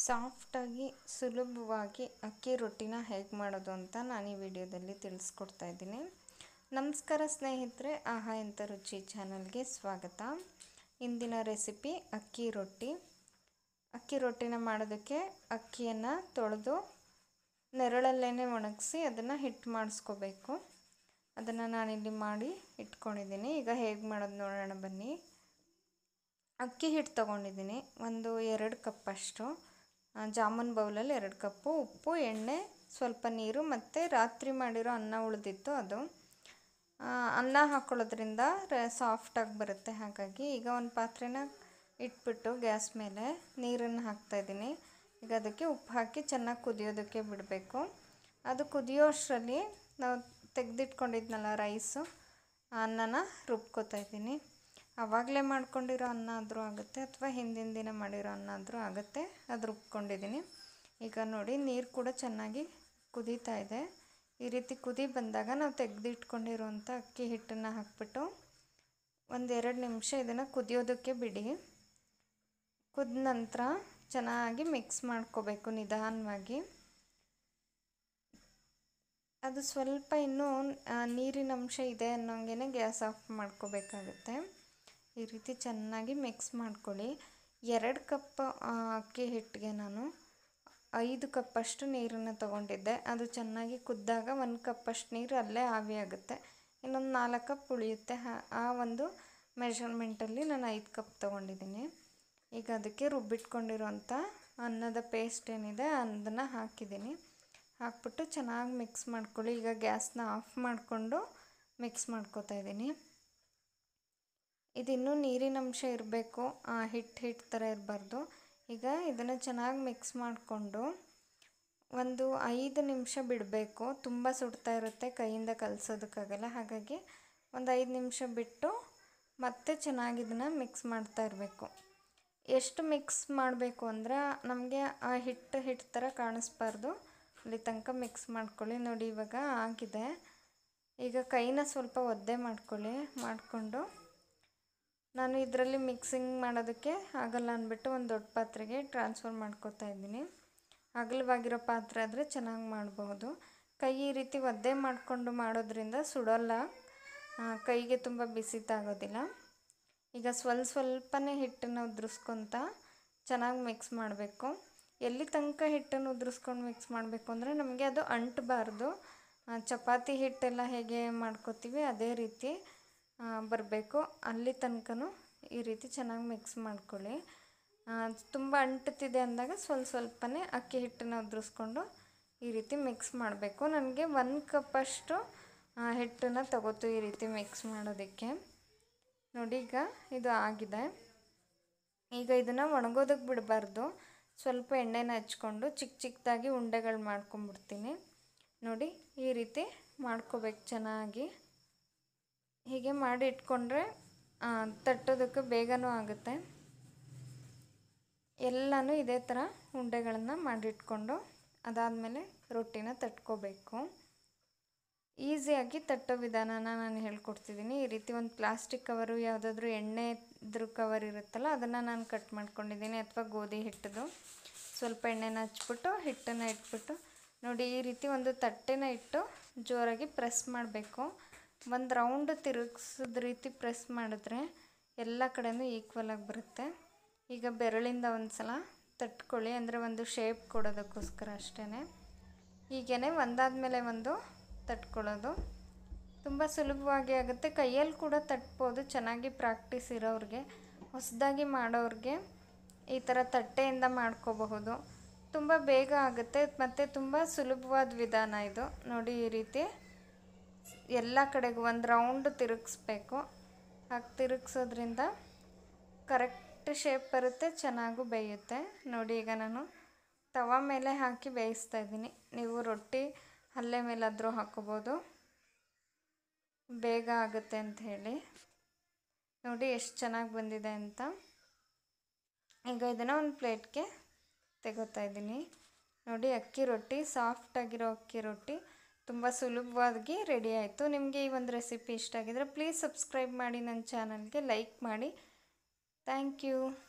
ಸಾಫ್ಟಾಗಿ ಸುಲಭವಾಗಿ ಅಕ್ಕಿ ರೊಟ್ಟಿನ ಹೇಗೆ ಮಾಡೋದು ಅಂತ ನಾನು ಈ ವಿಡಿಯೋದಲ್ಲಿ ತಿಳಿಸ್ಕೊಡ್ತಾ ಇದ್ದೀನಿ ನಮಸ್ಕಾರ ಸ್ನೇಹಿತರೆ ಆಹಾ ಎಂಥ ರುಚಿ ಚಾನಲ್ಗೆ ಸ್ವಾಗತ ಇಂದಿನ ರೆಸಿಪಿ ಅಕ್ಕಿ ರೊಟ್ಟಿ ಅಕ್ಕಿ ರೊಟ್ಟಿನ ಮಾಡೋದಕ್ಕೆ ಅಕ್ಕಿಯನ್ನು ತೊಳೆದು ನೆರಳಲ್ಲೇ ಒಣಗಿಸಿ ಅದನ್ನು ಹಿಟ್ಟು ಮಾಡಿಸ್ಕೋಬೇಕು ಅದನ್ನು ನಾನಿಲ್ಲಿ ಮಾಡಿ ಇಟ್ಕೊಂಡಿದ್ದೀನಿ ಈಗ ಹೇಗೆ ಮಾಡೋದು ನೋಡೋಣ ಬನ್ನಿ ಅಕ್ಕಿ ಹಿಟ್ಟು ತೊಗೊಂಡಿದ್ದೀನಿ ಒಂದು ಎರಡು ಕಪ್ಪಷ್ಟು ಜಾಮೂನ್ ಬೌಲಲ್ಲಿ ಎರಡು ಕಪ್ಪು ಉಪ್ಪು ಎಣ್ಣೆ ಸ್ವಲ್ಪ ನೀರು ಮತ್ತು ರಾತ್ರಿ ಮಾಡಿರೋ ಅನ್ನ ಉಳಿದಿತ್ತು ಅದು ಅನ್ನ ಹಾಕ್ಕೊಳ್ಳೋದ್ರಿಂದ ಸಾಫ್ಟಾಗಿ ಬರುತ್ತೆ ಹಾಗಾಗಿ ಈಗ ಒಂದು ಪಾತ್ರೆನ ಇಟ್ಬಿಟ್ಟು ಗ್ಯಾಸ್ ಮೇಲೆ ನೀರನ್ನು ಹಾಕ್ತಾಯಿದ್ದೀನಿ ಈಗ ಅದಕ್ಕೆ ಉಪ್ಪು ಹಾಕಿ ಚೆನ್ನಾಗಿ ಕುದಿಯೋದಕ್ಕೆ ಬಿಡಬೇಕು ಅದು ಕುದಿಯೋ ಅಷ್ಟರಲ್ಲಿ ನಾವು ತೆಗೆದಿಟ್ಕೊಂಡಿದ್ನಲ್ಲ ರೈಸು ಅನ್ನನ ರುಬ್ಕೋತಾ ಇದ್ದೀನಿ ಆವಾಗಲೇ ಮಾಡ್ಕೊಂಡಿರೋ ಅನ್ನ ಆದರೂ ಆಗುತ್ತೆ ಅಥವಾ ಹಿಂದಿನ ದಿನ ಮಾಡಿರೋ ಅನ್ನ ಆದರೂ ಆಗುತ್ತೆ ಅದು ರುಬ್ಕೊಂಡಿದ್ದೀನಿ ಈಗ ನೋಡಿ ನೀರು ಕೂಡ ಚೆನ್ನಾಗಿ ಕುದೀತಾ ಇದೆ ಈ ರೀತಿ ಕುದಿ ಬಂದಾಗ ನಾವು ತೆಗೆದಿಟ್ಕೊಂಡಿರೋಂಥ ಅಕ್ಕಿ ಹಿಟ್ಟನ್ನು ಹಾಕ್ಬಿಟ್ಟು ಒಂದೆರಡು ನಿಮಿಷ ಇದನ್ನು ಕುದಿಯೋದಕ್ಕೆ ಬಿಡಿ ಕುದ ನಂತರ ಚೆನ್ನಾಗಿ ಮಿಕ್ಸ್ ಮಾಡ್ಕೋಬೇಕು ನಿಧಾನವಾಗಿ ಅದು ಸ್ವಲ್ಪ ಇನ್ನೂ ನೀರಿನ ಅಂಶ ಇದೆ ಅನ್ನೋಂಗೆ ಗ್ಯಾಸ್ ಆಫ್ ಮಾಡ್ಕೋಬೇಕಾಗುತ್ತೆ ಈ ರೀತಿ ಚೆನ್ನಾಗಿ ಮಿಕ್ಸ್ ಮಾಡ್ಕೊಳ್ಳಿ ಎರಡು ಕಪ್ ಅಕ್ಕಿ ಹಿಟ್ಟಿಗೆ ನಾನು ಐದು ಕಪ್ಪಷ್ಟು ನೀರನ್ನು ತೊಗೊಂಡಿದ್ದೆ ಅದು ಚೆನ್ನಾಗಿ ಕುದ್ದಾಗ ಒಂದು ಕಪ್ಪಷ್ಟು ನೀರು ಅಲ್ಲೇ ಆವಿ ಆಗುತ್ತೆ ಇನ್ನೊಂದು ನಾಲ್ಕು ಕಪ್ ಉಳಿಯುತ್ತೆ ಆ ಒಂದು ಮೆಷರ್ಮೆಂಟಲ್ಲಿ ನಾನು ಐದು ಕಪ್ ತೊಗೊಂಡಿದ್ದೀನಿ ಈಗ ಅದಕ್ಕೆ ರುಬ್ಬಿಟ್ಕೊಂಡಿರೋಂಥ ಅನ್ನದ ಪೇಸ್ಟ್ ಏನಿದೆ ಅದನ್ನು ಹಾಕಿದ್ದೀನಿ ಹಾಕ್ಬಿಟ್ಟು ಚೆನ್ನಾಗಿ ಮಿಕ್ಸ್ ಮಾಡ್ಕೊಳ್ಳಿ ಈಗ ಗ್ಯಾಸ್ನ ಆಫ್ ಮಾಡಿಕೊಂಡು ಮಿಕ್ಸ್ ಮಾಡ್ಕೋತಾ ಇದ್ದೀನಿ ಇದಿನ್ನೂ ನೀರಿನ ಅಂಶ ಇರಬೇಕು ಹಿಟ್ಟು ಹಿಟ್ಟು ಥರ ಇರಬಾರ್ದು ಈಗ ಇದನ್ನು ಚೆನ್ನಾಗಿ ಮಿಕ್ಸ್ ಮಾಡಿಕೊಂಡು ಒಂದು ಐದು ನಿಮಿಷ ಬಿಡಬೇಕು ತುಂಬ ಸುಡ್ತಾ ಇರುತ್ತೆ ಕೈಯಿಂದ ಕಲಸೋದಕ್ಕಾಗಲ್ಲ ಹಾಗಾಗಿ ಒಂದು ಐದು ನಿಮಿಷ ಬಿಟ್ಟು ಮತ್ತೆ ಚೆನ್ನಾಗಿ ಇದನ್ನು ಮಿಕ್ಸ್ ಮಾಡ್ತಾ ಇರಬೇಕು ಎಷ್ಟು ಮಿಕ್ಸ್ ಮಾಡಬೇಕು ಅಂದರೆ ನಮಗೆ ಆ ಹಿಟ್ಟು ಹಿಟ್ಟು ಥರ ಕಾಣಿಸ್ಬಾರ್ದು ಅಲ್ಲಿ ತನಕ ಮಿಕ್ಸ್ ಮಾಡ್ಕೊಳ್ಳಿ ನೋಡಿ ಇವಾಗ ಆಗಿದೆ ಈಗ ಕೈನ ಸ್ವಲ್ಪ ಒದ್ದೆ ಮಾಡ್ಕೊಳ್ಳಿ ಮಾಡಿಕೊಂಡು ನಾನು ಇದರಲ್ಲಿ ಮಿಕ್ಸಿಂಗ್ ಮಾಡೋದಕ್ಕೆ ಆಗಲ್ಲ ಅಂದ್ಬಿಟ್ಟು ಒಂದು ದೊಡ್ಡ ಪಾತ್ರೆಗೆ ಟ್ರಾನ್ಸ್ಫರ್ ಮಾಡ್ಕೋತಾ ಇದ್ದೀನಿ ಅಗಲವಾಗಿರೋ ಪಾತ್ರೆ ಆದರೆ ಚೆನ್ನಾಗಿ ಮಾಡಬಹುದು ಕೈ ಈ ರೀತಿ ಒದ್ದೆ ಮಾಡಿಕೊಂಡು ಮಾಡೋದ್ರಿಂದ ಸುಡೋಲ್ಲ ಕೈಗೆ ತುಂಬ ಬಿಸಿ ತಾಗೋದಿಲ್ಲ ಈಗ ಸ್ವಲ್ಪ ಸ್ವಲ್ಪನೇ ಹಿಟ್ಟನ್ನು ಉದುರಿಸ್ಕೊತ ಚೆನ್ನಾಗಿ ಮಿಕ್ಸ್ ಮಾಡಬೇಕು ಎಲ್ಲಿ ತನಕ ಹಿಟ್ಟನ್ನು ಉದುರಿಸ್ಕೊಂಡು ಮಿಕ್ಸ್ ಮಾಡಬೇಕು ಅಂದರೆ ನಮಗೆ ಅದು ಅಂಟಬಾರ್ದು ಚಪಾತಿ ಹಿಟ್ಟೆಲ್ಲ ಹೇಗೆ ಮಾಡ್ಕೋತೀವಿ ಅದೇ ರೀತಿ ಬರಬೇಕು ಅಲ್ಲಿ ತನಕನೂ ಈ ರೀತಿ ಚೆನ್ನಾಗಿ ಮಿಕ್ಸ್ ಮಾಡ್ಕೊಳ್ಳಿ ತುಂಬ ಅಂಟುತ್ತಿದೆ ಅಂದಾಗ ಸ್ವಲ್ಪ ಸ್ವಲ್ಪನೇ ಅಕ್ಕಿ ಹಿಟ್ಟನ್ನು ಉದುರಿಸ್ಕೊಂಡು ಈ ರೀತಿ ಮಿಕ್ಸ್ ಮಾಡಬೇಕು ನನಗೆ ಒಂದು ಕಪ್ಪಷ್ಟು ಹಿಟ್ಟನ್ನು ತಗೋತು ಈ ರೀತಿ ಮಿಕ್ಸ್ ಮಾಡೋದಕ್ಕೆ ನೋಡಿ ಈಗ ಇದು ಆಗಿದೆ ಈಗ ಇದನ್ನು ಒಣಗೋದಕ್ಕೆ ಬಿಡಬಾರ್ದು ಸ್ವಲ್ಪ ಎಣ್ಣೆನ ಹಚ್ಕೊಂಡು ಚಿಕ್ಕ ಚಿಕ್ಕದಾಗಿ ಉಂಡೆಗಳು ಮಾಡ್ಕೊಂಬಿಡ್ತೀನಿ ನೋಡಿ ಈ ರೀತಿ ಮಾಡ್ಕೋಬೇಕು ಚೆನ್ನಾಗಿ ಹೀಗೆ ಮಾಡಿ ಇಟ್ಕೊಂಡ್ರೆ ತಟ್ಟೋದಕ್ಕೆ ಬೇಗನೂ ಆಗುತ್ತೆ ಎಲ್ಲನೂ ಇದೇ ಥರ ಉಂಡೆಗಳನ್ನು ಮಾಡಿಟ್ಕೊಂಡು ಅದಾದಮೇಲೆ ರೊಟ್ಟಿನ ತಟ್ಕೋಬೇಕು ಈಸಿಯಾಗಿ ತಟ್ಟೋ ವಿಧಾನನ ನಾನು ಹೇಳ್ಕೊಡ್ತಿದ್ದೀನಿ ಈ ರೀತಿ ಒಂದು ಪ್ಲಾಸ್ಟಿಕ್ ಕವರು ಯಾವುದಾದ್ರೂ ಎಣ್ಣೆ ಇದ್ರ ಕವರ್ ಇರುತ್ತಲ್ಲ ಅದನ್ನು ನಾನು ಕಟ್ ಮಾಡ್ಕೊಂಡಿದ್ದೀನಿ ಅಥವಾ ಗೋಧಿ ಹಿಟ್ಟದು ಸ್ವಲ್ಪ ಎಣ್ಣೆನ ಹಚ್ಬಿಟ್ಟು ಹಿಟ್ಟನ್ನು ಇಟ್ಬಿಟ್ಟು ನೋಡಿ ಈ ರೀತಿ ಒಂದು ತಟ್ಟೆನ ಇಟ್ಟು ಜೋರಾಗಿ ಪ್ರೆಸ್ ಮಾಡಬೇಕು ಒಂದು ರೌಂಡ್ ತಿರುಗಿಸಿದ ರೀತಿ ಪ್ರೆಸ್ ಮಾಡಿದ್ರೆ ಎಲ್ಲ ಕಡೆಯೂ ಈಕ್ವಲಾಗಿ ಬರುತ್ತೆ ಈಗ ಬೆರಳಿಂದ ಒಂದು ಸಲ ತಟ್ಕೊಳ್ಳಿ ಅಂದರೆ ಒಂದು ಶೇಪ್ ಕೊಡೋದಕ್ಕೋಸ್ಕರ ಅಷ್ಟೇ ಹೀಗೇ ಒಂದಾದಮೇಲೆ ಒಂದು ತಟ್ಕೊಳ್ಳೋದು ತುಂಬ ಸುಲಭವಾಗಿ ಆಗುತ್ತೆ ಕೈಯಲ್ಲಿ ಕೂಡ ತಟ್ಬೋದು ಚೆನ್ನಾಗಿ ಪ್ರಾಕ್ಟೀಸ್ ಇರೋರಿಗೆ ಹೊಸದಾಗಿ ಮಾಡೋರಿಗೆ ಈ ಥರ ತಟ್ಟೆಯಿಂದ ಮಾಡ್ಕೋಬಹುದು ತುಂಬ ಬೇಗ ಆಗುತ್ತೆ ಮತ್ತು ತುಂಬ ಸುಲಭವಾದ ವಿಧಾನ ಇದು ನೋಡಿ ಈ ರೀತಿ ಎಲ್ಲ ಕಡೆಗೂ ಒಂದು ರೌಂಡ್ ತಿರುಗಿಸ್ಬೇಕು ಹಾಗೆ ತಿರುಗಿಸೋದ್ರಿಂದ ಕರೆಕ್ಟ್ ಶೇಪ್ ಬರುತ್ತೆ ಚೆನ್ನಾಗೂ ಬೇಯುತ್ತೆ ನೋಡಿ ಈಗ ನಾನು ತವ ಮೇಲೆ ಹಾಕಿ ಬೇಯಿಸ್ತಾ ಇದ್ದೀನಿ ನೀವು ರೊಟ್ಟಿ ಹಲ್ಲೆ ಮೇಲಾದರೂ ಹಾಕೋಬೋದು ಬೇಗ ಆಗುತ್ತೆ ಅಂತ ಹೇಳಿ ನೋಡಿ ಎಷ್ಟು ಚೆನ್ನಾಗಿ ಬಂದಿದೆ ಅಂತ ಈಗ ಇದನ್ನು ಒಂದು ಪ್ಲೇಟ್ಗೆ ತೆಗೋತಾ ಇದ್ದೀನಿ ನೋಡಿ ಅಕ್ಕಿ ರೊಟ್ಟಿ ಸಾಫ್ಟಾಗಿರೋ ಅಕ್ಕಿ ರೊಟ್ಟಿ ತುಂಬ ಸುಲಭವಾಗಿ ರೆಡಿ ಆಯಿತು ನಿಮಗೆ ಈ ಒಂದು ರೆಸಿಪಿ ಇಷ್ಟ ಆಗಿದ್ರೆ ಪ್ಲೀಸ್ ಸಬ್ಸ್ಕ್ರೈಬ್ ಮಾಡಿ ನನ್ನ ಚಾನಲ್ಗೆ ಲೈಕ್ ಮಾಡಿ ಥ್ಯಾಂಕ್ ಯು